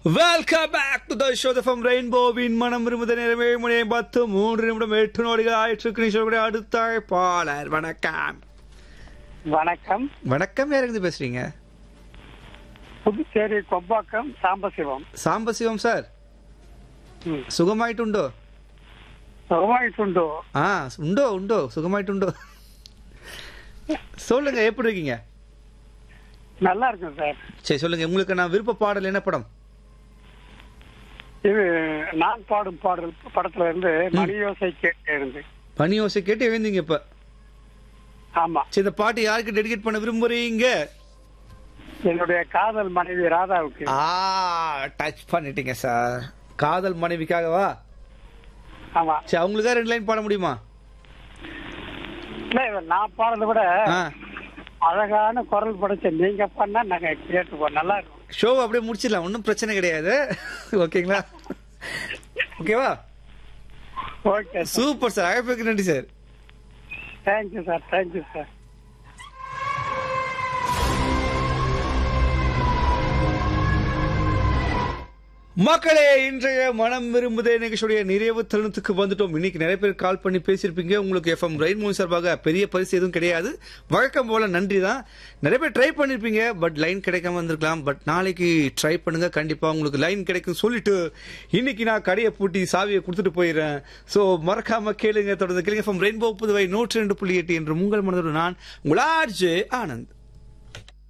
Welcome back to the show from ரெயின்போவின் மனம் விரும்புத நேரமே மணி பத்து மூன்று நிமிடம் எட்டு நொடிகள் ஆயிற்று சொல்லக்கூடிய அடுத்த அழைப்பாளர் வணக்கம் வணக்கம் வணக்கம் யார் இருந்து பேசுறீங்க புதுச்சேரி கொப்பாக்கம் சாம்பசிவம் சாம்பசிவம் சார் ம். சுகமாயிட்டுண்டோ சுகமாயிட்டுண்டு ஆ உண்டோ உண்டோ சுகமாயிட்டுண்டோ சொல்லுங்க எப்படி இருக்கீங்க நல்லா இருக்கும் சார் சரி சொல்லுங்க உங்களுக்கு நான் விருப்ப பாடல் என்ன படம் இது நான் பாடும் பாடல் படத்துல இருந்து மணியோசை கேட்டு இருந்து பனி ஓசை கேட்டு எழுந்தீங்க இப்ப ஆமா சரி இந்த பாட்டு யாருக்கு டெடிகேட் பண்ண விரும்புறீங்க என்னுடைய காதல் மனைவி ராதாவுக்கு ஆ டச் பண்ணிட்டீங்க சார் காதல் மனைவிக்காகவா ஆமா சரி அவங்களுக்காக ரெண்டு லைன் பாட முடியுமா இல்ல இவ நான் பாடுறத விட ஆ அழகான குரல் படைச்ச நீங்க பண்ணா நாங்க கேட்டுப்போம் நல்லா இருக்கும் ஷோ அப்படியே முடிச்சிடலாம் ஒன்றும் பிரச்சனை கிடையாது ஓகேங்களா ஓகேவா ஓகே சார் சூப்பர் சார் அழைப்புக்கு நன்றி sir thank you sir thank you sir மக்களே இன்றைய மனம் விரும்புதே நிகழ்ச்சியுடைய நிறைவு தருணத்துக்கு வந்துட்டோம் இன்னைக்கு நிறைய பேர் கால் பண்ணி பேசியிருப்பீங்க உங்களுக்கு எஃப்எம் ரெயின் மூன் சார்பாக பெரிய பரிசு எதுவும் கிடையாது வழக்கம் போல நன்றி தான் நிறைய பேர் ட்ரை பண்ணிருப்பீங்க பட் லைன் கிடைக்காம வந்திருக்கலாம் பட் நாளைக்கு ட்ரை பண்ணுங்க கண்டிப்பா உங்களுக்கு லைன் கிடைக்கும் சொல்லிட்டு இன்னைக்கு நான் கடையை பூட்டி சாவியை கொடுத்துட்டு போயிடுறேன் ஸோ மறக்காம கேளுங்க தொடர்ந்து கேளுங்க எஃப்எம் ரெயின்போ புதுவை நூற்றி ரெண்டு புள்ளி எட்டு என்று உங்கள் மனதோடு நான் உங்கள் ஆர்ஜே ஆனந்த்